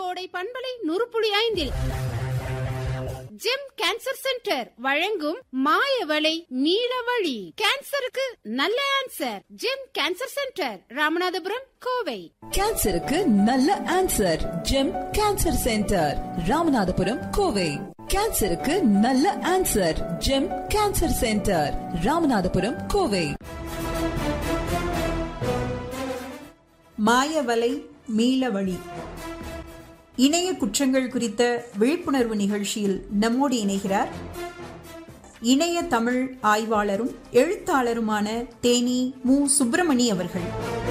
கோடை பண்பலை நூறு புள்ளி ஐந்தில் ஜெம் கேன்சர் சென்டர் வழங்கும் மாயவளை மீளவழி கேன்சருக்கு நல்ல answer GEM cancer centre Ramanathapuram Kovai கேன்சருக்கு நல்ல answer GEM cancer centre Ramanathapuram Kovai கேன்சருக்கு நல்ல answer GEM cancer centre Ramanathapuram Kovai மாயவலை மீளவழி இணைய குற்றங்கள் குறித்த விழிப்புணர்வு நிகழ்ச்சியில் நம்மோடு இணைகிறார் இணைய தமிழ் ஆய்வாளரும் எழுத்தாளருமான தேனி மு சுப்பிரமணி அவர்கள்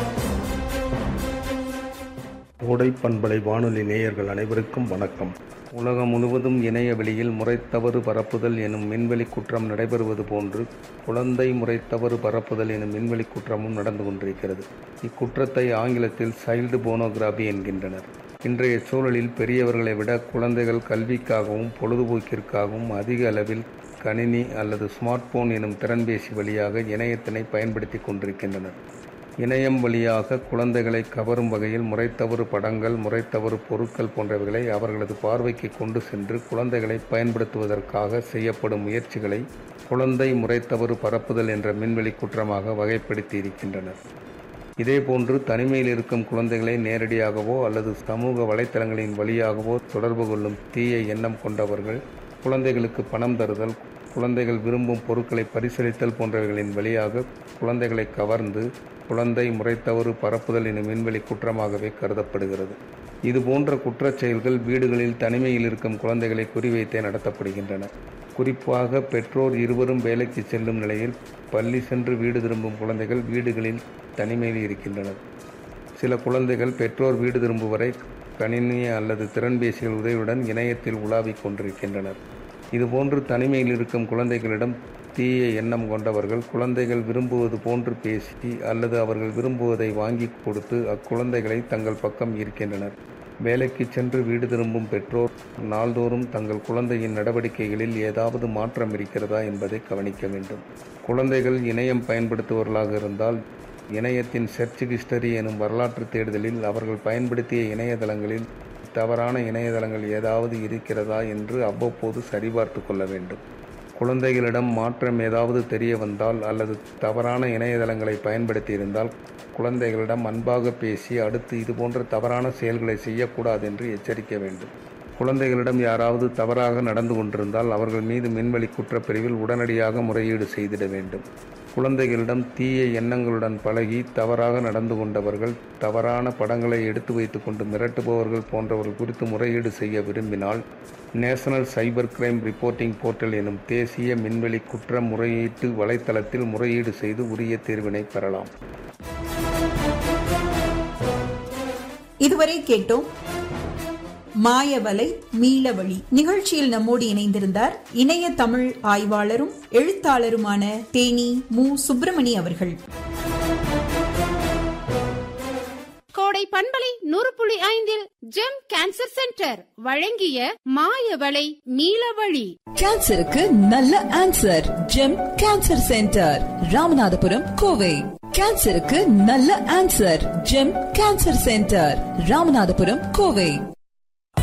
கோடை பண்பலை வானொலி நேயர்கள் அனைவருக்கும் வணக்கம் உலகம் முழுவதும் இணைய வெளியில் முறைத்தவறு பரப்புதல் எனும் விண்வெளி குற்றம் நடைபெறுவது போன்று குழந்தை முறைத்தவறு பரப்புதல் எனும் விண்வெளி குற்றமும் நடந்து கொண்டிருக்கிறது இக்குற்றத்தை ஆங்கிலத்தில் சைல்டு போனோகிராபி என்கின்றனர் இன்றைய சூழலில் பெரியவர்களை விட குழந்தைகள் கல்விக்காகவும் பொழுதுபோக்கிற்காகவும் அதிக அளவில் கணினி அல்லது ஸ்மார்ட் போன் எனும் திறன்பேசி வழியாக இணையத்தினை பயன்படுத்தி கொண்டிருக்கின்றனர் இணையம் வழியாக குழந்தைகளை கவரும் வகையில் முறைத்தவறு படங்கள் முறைத்தவறு பொருட்கள் போன்றவைகளை அவர்களது பார்வைக்கு கொண்டு சென்று குழந்தைகளை பயன்படுத்துவதற்காக செய்யப்படும் முயற்சிகளை குழந்தை முறைத்தவறு பரப்புதல் என்ற மின்வெளி குற்றமாக வகைப்படுத்தி இருக்கின்றனர் இதேபோன்று தனிமையில் இருக்கும் குழந்தைகளை நேரடியாகவோ அல்லது சமூக வலைத்தளங்களின் வழியாகவோ தொடர்பு கொள்ளும் தீய எண்ணம் கொண்டவர்கள் குழந்தைகளுக்கு பணம் தருதல் குழந்தைகள் விரும்பும் பொருட்களை பரிசீலித்தல் போன்றவைகளின் வழியாக குழந்தைகளை கவர்ந்து குழந்தை முறைத்தவறு பரப்புதல் எனும் விண்வெளி குற்றமாகவே கருதப்படுகிறது இது போன்ற குற்றச் செயல்கள் வீடுகளில் தனிமையில் இருக்கும் குழந்தைகளை குறிவைத்தே நடத்தப்படுகின்றன குறிப்பாக பெற்றோர் இருவரும் வேலைக்கு செல்லும் நிலையில் பள்ளி சென்று வீடு திரும்பும் குழந்தைகள் வீடுகளில் தனிமையில் இருக்கின்றனர் சில குழந்தைகள் பெற்றோர் வீடு திரும்பும் வரை கணினி அல்லது திறன்பேசிகள் உதவியுடன் இணையத்தில் உலாவிக் கொண்டிருக்கின்றனர் இதுபோன்று தனிமையில் இருக்கும் குழந்தைகளிடம் தீய எண்ணம் கொண்டவர்கள் குழந்தைகள் விரும்புவது போன்று பேசி அல்லது அவர்கள் விரும்புவதை வாங்கி கொடுத்து அக்குழந்தைகளை தங்கள் பக்கம் ஈர்க்கின்றனர் வேலைக்கு சென்று வீடு திரும்பும் பெற்றோர் நாள்தோறும் தங்கள் குழந்தையின் நடவடிக்கைகளில் ஏதாவது மாற்றம் இருக்கிறதா என்பதை கவனிக்க வேண்டும் குழந்தைகள் இணையம் பயன்படுத்துபவர்களாக இருந்தால் இணையத்தின் சர்ச் ஹிஸ்டரி எனும் வரலாற்று தேடுதலில் அவர்கள் பயன்படுத்திய இணையதளங்களில் தவறான இணையதளங்கள் ஏதாவது இருக்கிறதா என்று அவ்வப்போது சரிபார்த்து கொள்ள வேண்டும் குழந்தைகளிடம் மாற்றம் ஏதாவது தெரிய வந்தால் அல்லது தவறான இணையதளங்களை பயன்படுத்தி இருந்தால் குழந்தைகளிடம் அன்பாக பேசி அடுத்து இதுபோன்ற தவறான செயல்களை செய்யக்கூடாது என்று எச்சரிக்க வேண்டும் குழந்தைகளிடம் யாராவது தவறாக நடந்து கொண்டிருந்தால் அவர்கள் மீது மின்வெளி குற்றப்பிரிவில் உடனடியாக முறையீடு செய்திட வேண்டும் குழந்தைகளிடம் தீய எண்ணங்களுடன் பழகி தவறாக நடந்து கொண்டவர்கள் தவறான படங்களை எடுத்து வைத்து கொண்டு மிரட்டுபவர்கள் போன்றவர்கள் குறித்து முறையீடு செய்ய விரும்பினால் national cyber crime reporting portal எனும் தேசிய மின்வெளி குற்ற முறையீட்டு வலைத்தளத்தில் முறையீடு செய்து உரிய தீர்வினை பெறலாம் இதுவரை கேட்டோம் மாயவலை மீளவழி நிகழ்ச்சியில் நம்மோடு இணைந்திருந்தார் இணைய தமிழ் ஆய்வாளரும் எழுத்தாளருமான தேனி மு சுப்பிரமணி அவர்கள் கோடை பண்பலை நூறு புள்ளி ஐந்தில் ஜெம் கேன்சர் சென்டர் வழங்கிய மாயவளை மீளவழி கேன்சருக்கு நல்ல answer GEM cancer centre Ramanathapuram Kovai கேன்சருக்கு நல்ல answer GEM cancer centre Ramanathapuram Kovai